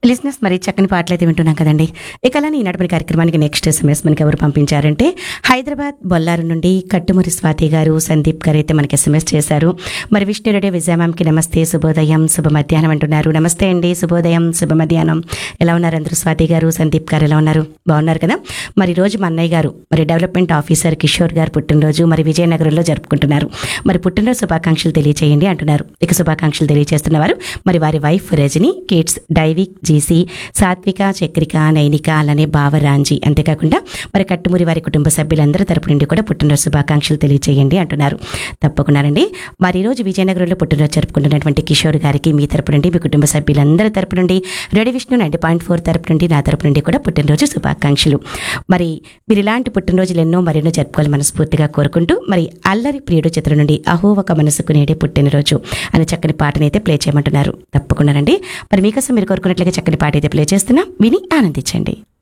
లిజినెస్ మరి చక్కని పాటలు అయితే వింటున్నాం కదండి ఇక అలానే ఈనాటి మన కార్యక్రమానికి నెక్స్ట్ ఎస్ఎంఎస్ మనకి ఎవరు పంపించారంటే హైదరాబాద్ బొల్లారు నుండి కట్టుమురి స్వాతి గారు సందీప్ గారు అయితే మనకి ఎస్ఎంఎస్ చేశారు మరి విష్ణురెడ్డి విజయమాంకి నమస్తే శుభోదయం శుభ మధ్యాహ్నం అంటున్నారు నమస్తే అండి శుభోదయం శుభ మధ్యాహ్నం ఎలా ఉన్నారు అందరూ స్వాతి గారు సందీప్ గారు ఎలా ఉన్నారు బాగున్నారు కదా మరి ఈ రోజు మా అన్నయ్య గారు మరి డెవలప్మెంట్ ఆఫీసర్ కిషోర్ గారు పుట్టినరోజు మరి విజయనగరంలో జరుపుకుంటున్నారు మరి పుట్టినరోజు శుభాకాంక్షలు తెలియచేయండి అంటున్నారు ఇక శుభాకాంక్షలు తెలియజేస్తున్నవారు మరి వారి వైఫ్ రజని కిడ్స్ డైవిక్ జీసీ సాత్విక చక్రిక నైనిక అలానే బావరాంజీ అంతేకాకుండా మరి కట్టుమురి వారి కుటుంబ సభ్యులందరి తరపు నుండి కూడా పుట్టినరోజు శుభాకాంక్షలు తెలియచేయండి అంటున్నారు తప్పకుండానండి మరి ఈ రోజు విజయనగరంలో పుట్టినరోజు జరుపుకుంటున్నటువంటి కిషోర్ గారికి మీ తరపు నుండి మీ కుటుంబ సభ్యులందరి తరపు నుండి radio Vishnu ninety point four తరపు నుండి నా తరపు నుండి కూడా పుట్టినరోజు శుభాకాంక్షలు మరి మీరు ఇలాంటి పుట్టినరోజులు ఎన్నో మరెన్నో జరుపుకోవాలి మనస్ఫూర్తిగా కోరుకుంటూ మరి అల్లరి ప్రియుడు చిత్రం నుండి అహో ఒక మనసుకు నేడే పుట్టినరోజు అనే చక్కని పాటని అయితే ప్లే చేయమంటున్నారు తప్పకుండానండి మరి మీకోసం మీరు కోరుకున్నట్లుగా చక్కని పాట అయితే ప్లే చేస్తున్నా విని ఆనందించండి